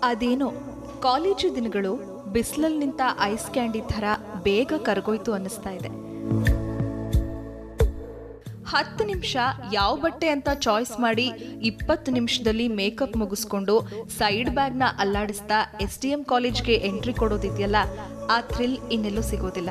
ಅದೇನೋ ಕಾಲೇಜು ದಿನಗಳು ಬಿಸಿಲಲ್ಲಿ ನಿಂತ ಐಸ್ ಕ್ಯಾಂಡಿ ಥರ ಬೇಗ ಕರಗೋಯ್ತು ಅನ್ನಿಸ್ತಾ ಇದೆ ಹತ್ತು ನಿಮಿಷ ಯಾವ ಬಟ್ಟೆ ಅಂತ ಚಾಯ್ಸ್ ಮಾಡಿ ಇಪ್ಪತ್ತು ನಿಮಿಷದಲ್ಲಿ ಮೇಕಪ್ ಮುಗಿಸ್ಕೊಂಡು ಸೈಡ್ ಬ್ಯಾಗ್ನ ಅಲ್ಲಾಡಿಸ್ತಾ ಎಸ್ ಡಿ ಎಂ ಕಾಲೇಜ್ಗೆ ಎಂಟ್ರಿ ಕೊಡೋದಿದೆಯಲ್ಲ ಆ ಥ್ರಿಲ್ ಇನ್ನೆಲ್ಲೂ ಸಿಗೋದಿಲ್ಲ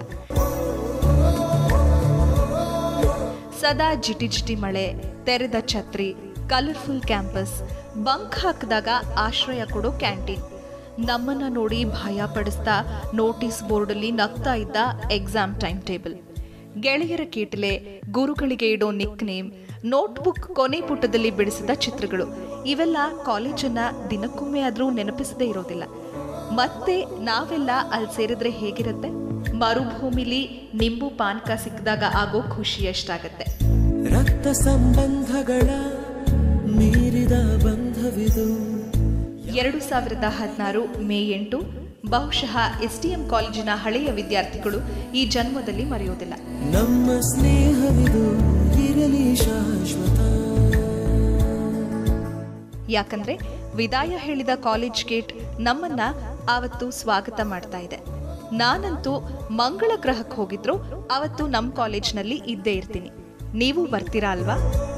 ಸದಾ ಜಿಟಿ ಜಿಟಿ ಮಳೆ ತೆರೆದ ಛತ್ರಿ ಕಲರ್ಫುಲ್ ಕ್ಯಾಂಪಸ್ ಬಂಕ್ ಹಾಕಿದಾಗ ಆಶ್ರಯ ಕೊಡೋ ಕ್ಯಾಂಟೀನ್ ನಮ್ಮನ್ನ ನೋಡಿ ಭಯ ಪಡಿಸ್ತಾ ನೋಟಿಸ್ ಬೋರ್ಡಲ್ಲಿ ನಗ್ತಾ ಇದ್ದ ಎಕ್ಸಾಮ್ ಟೈಮ್ ಟೇಬಲ್ ಗೆಳೆಯರ ಕೀಟಲೆ ಗುರುಗಳಿಗೆ ಇಡೋ ನಿಕ್ ನೇಮ್ ನೋಟ್ಬುಕ್ ಕೊನೆ ಪುಟದಲ್ಲಿ ಬಿಡಿಸಿದ ಚಿತ್ರಗಳು ಇವೆಲ್ಲ ಕಾಲೇಜನ್ನ ದಿನಕ್ಕೊಮ್ಮೆ ಆದ್ರೂ ನೆನಪಿಸದೇ ಇರೋದಿಲ್ಲ ಮತ್ತೆ ನಾವೆಲ್ಲ ಅಲ್ಲಿ ಸೇರಿದ್ರೆ ಹೇಗಿರುತ್ತೆ ಮರುಭೂಮಿಲಿ ನಿಂಬು ಪಾನಕ ಸಿಕ್ಕಿದಾಗ ಆಗೋ ಖುಷಿ ಎಷ್ಟಾಗತ್ತೆ ರಕ್ತ ಸಂಬಂಧಗಳ ಮೀರಿದ ಬಂಧವಿದು ಎರಡು ಸಾವಿರದ ಹದಿನಾರು ಮೇ ಎಂಟು ಬಹುಶಃ ಎಸ್ಡಿಎಂ ಕಾಲೇಜಿನ ಹಳೆಯ ವಿದ್ಯಾರ್ಥಿಗಳು ಈ ಜನ್ಮದಲ್ಲಿ ಮರೆಯೋದಿಲ್ಲ ನಮ್ಮ ಸ್ನೇಹವಿದು ಇರಲಿ ಶಾಶ್ವತ ಯಾಕಂದ್ರೆ ವಿದಾಯ ಹೇಳಿದ ಕಾಲೇಜ್ ಗೇಟ್ ನಮ್ಮನ್ನ ಆವತ್ತು ಸ್ವಾಗತ ಮಾಡ್ತಾ ಇದೆ ನಾನಂತೂ ಮಂಗಳ ಗ್ರಹಕ್ಕೆ ಹೋಗಿದ್ರು ಅವತ್ತು ನಮ್ಮ ಕಾಲೇಜ್ನಲ್ಲಿ ಇದ್ದೇ ಇರ್ತೀನಿ ನೀವು ಬರ್ತೀರಾ ಅಲ್ವಾ